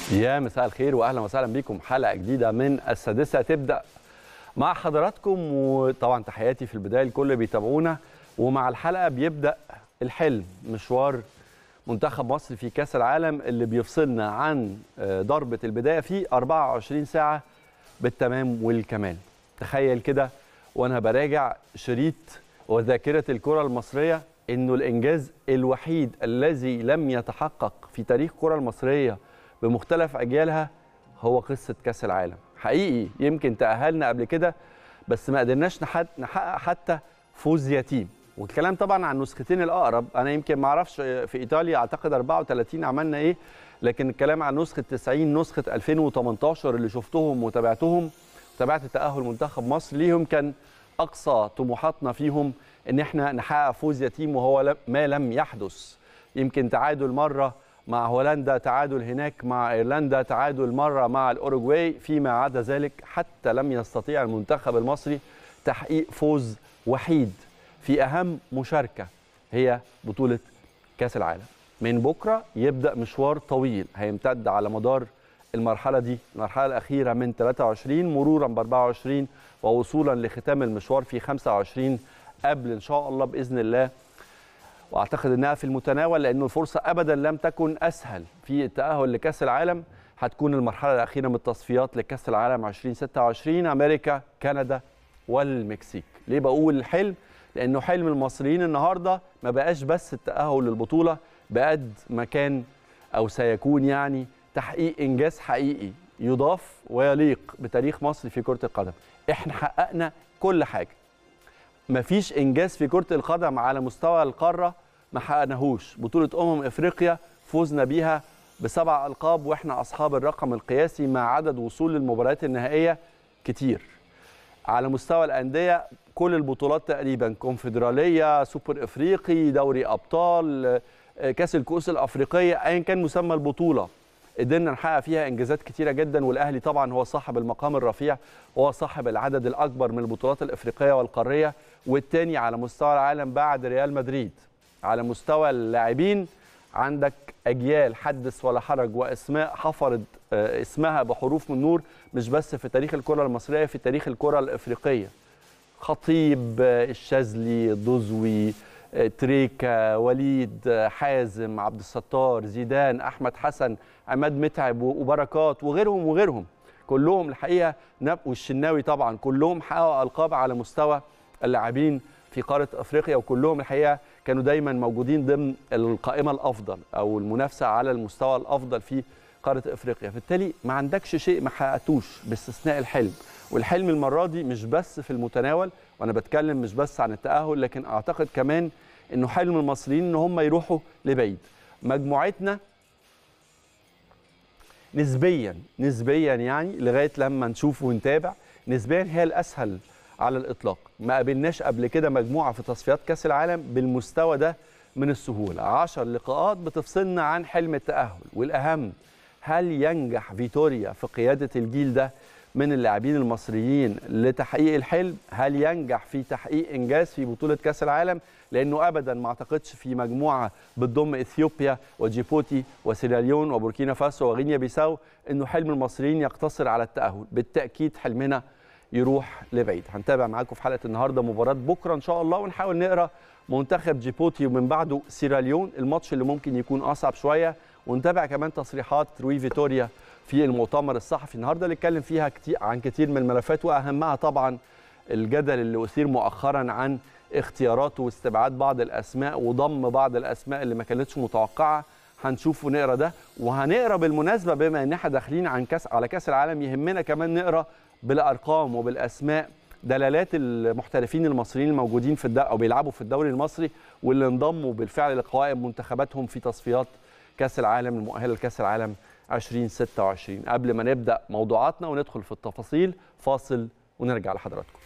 يا مساء الخير واهلا وسهلا بكم حلقه جديده من السادسه تبدا مع حضراتكم وطبعا تحياتي في البدايه لكل بيتابعونا ومع الحلقه بيبدا الحلم مشوار منتخب مصر في كاس العالم اللي بيفصلنا عن ضربه البدايه فيه 24 ساعه بالتمام والكمال تخيل كده وانا براجع شريط وذاكره الكره المصريه انه الانجاز الوحيد الذي لم يتحقق في تاريخ الكره المصريه بمختلف اجيالها هو قصه كاس العالم حقيقي يمكن تاهلنا قبل كده بس ما قدرناش نحقق حتى فوز يتيم والكلام طبعا عن نسختين الاقرب انا يمكن ما اعرفش في ايطاليا اعتقد 34 عملنا ايه لكن الكلام عن نسخه 90 نسخه 2018 اللي شفتهم وتابعتهم تابعت تاهل منتخب مصر ليهم كان اقصى طموحاتنا فيهم ان احنا نحقق فوز يتيم وهو ما لم يحدث يمكن تعادل مره مع هولندا تعادل هناك مع ايرلندا تعادل مره مع الاوروجواي فيما عدا ذلك حتى لم يستطيع المنتخب المصري تحقيق فوز وحيد في اهم مشاركه هي بطوله كاس العالم من بكره يبدا مشوار طويل هيمتد على مدار المرحله دي المرحله الاخيره من 23 مرورا ب 24 ووصولا لختام المشوار في 25 قبل ان شاء الله باذن الله واعتقد انها في المتناول لانه الفرصه ابدا لم تكن اسهل في التاهل لكاس العالم هتكون المرحله الاخيره من التصفيات لكاس العالم 2026 امريكا كندا والمكسيك ليه بقول الحلم لانه حلم المصريين النهارده ما بقاش بس التاهل للبطوله بقد ما كان او سيكون يعني تحقيق انجاز حقيقي يضاف ويليق بتاريخ مصر في كره القدم احنا حققنا كل حاجه مفيش انجاز في كره القدم على مستوى القاره ما حققناهوش بطوله امم افريقيا فوزنا بيها بسبع القاب واحنا اصحاب الرقم القياسي مع عدد وصول للمباريات النهائيه كتير على مستوى الانديه كل البطولات تقريبا كونفدراليه سوبر افريقي دوري ابطال كاس الكؤوس الافريقيه ايا كان مسمى البطوله قدرنا نحقق فيها انجازات كتيره جدا والاهلي طبعا هو صاحب المقام الرفيع وهو صاحب العدد الاكبر من البطولات الافريقيه والقاريه والثاني على مستوى العالم بعد ريال مدريد على مستوى اللاعبين عندك اجيال حدث ولا حرج واسماء حفرت اسمها بحروف من نور مش بس في تاريخ الكره المصريه في تاريخ الكره الافريقيه خطيب الشاذلي الدزوي تريكا وليد حازم عبد الستار زيدان احمد حسن عماد متعب وبركات وغيرهم وغيرهم كلهم الحقيقه والشناوي طبعا كلهم حققوا القاب على مستوى اللاعبين في قاره افريقيا وكلهم الحقيقه كانوا دايما موجودين ضمن القائمه الافضل او المنافسه على المستوى الافضل في قاره افريقيا فبالتالي ما عندكش شيء ما حققتوش باستثناء الحلم والحلم المره دي مش بس في المتناول وانا بتكلم مش بس عن التاهل لكن اعتقد كمان انه حلم المصريين ان هم يروحوا لبعيد مجموعتنا نسبيا نسبيا يعني لغايه لما نشوف ونتابع نسبيا هي الاسهل على الاطلاق ما قابلناش قبل كده مجموعه في تصفيات كاس العالم بالمستوى ده من السهوله 10 لقاءات بتفصلنا عن حلم التاهل والاهم هل ينجح فيتوريا في قياده الجيل ده من اللاعبين المصريين لتحقيق الحلم هل ينجح في تحقيق انجاز في بطوله كاس العالم لانه ابدا ما اعتقدش في مجموعه بتضم اثيوبيا وجيبوتي وسيراليون وبوركينا فاسو وغينيا بيساو انه حلم المصريين يقتصر على التاهل بالتاكيد حلمنا يروح لبعيد هنتابع معاكم في حلقه النهارده مباراه بكره ان شاء الله ونحاول نقرا منتخب جيبوتي ومن بعده سيراليون الماتش اللي ممكن يكون اصعب شويه ونتابع كمان تصريحات روي فيتوريا في المؤتمر الصحفي النهارده اللي اتكلم فيها كتير عن كتير من الملفات واهمها طبعا الجدل اللي اثير مؤخرا عن اختياراته واستبعاد بعض الاسماء وضم بعض الاسماء اللي ما كانتش متوقعه هنشوف ونقرا ده وهنقرا بالمناسبه بما ان احنا داخلين عن كاس على كاس العالم يهمنا كمان نقرا بالارقام وبالاسماء دلالات المحترفين المصريين الموجودين في الدوري او بيلعبوا في الدوري المصري واللي انضموا بالفعل لقوائم منتخباتهم في تصفيات كاس العالم المؤهله لكاس العالم 2026 قبل ما نبدا موضوعاتنا وندخل في التفاصيل فاصل ونرجع لحضراتكم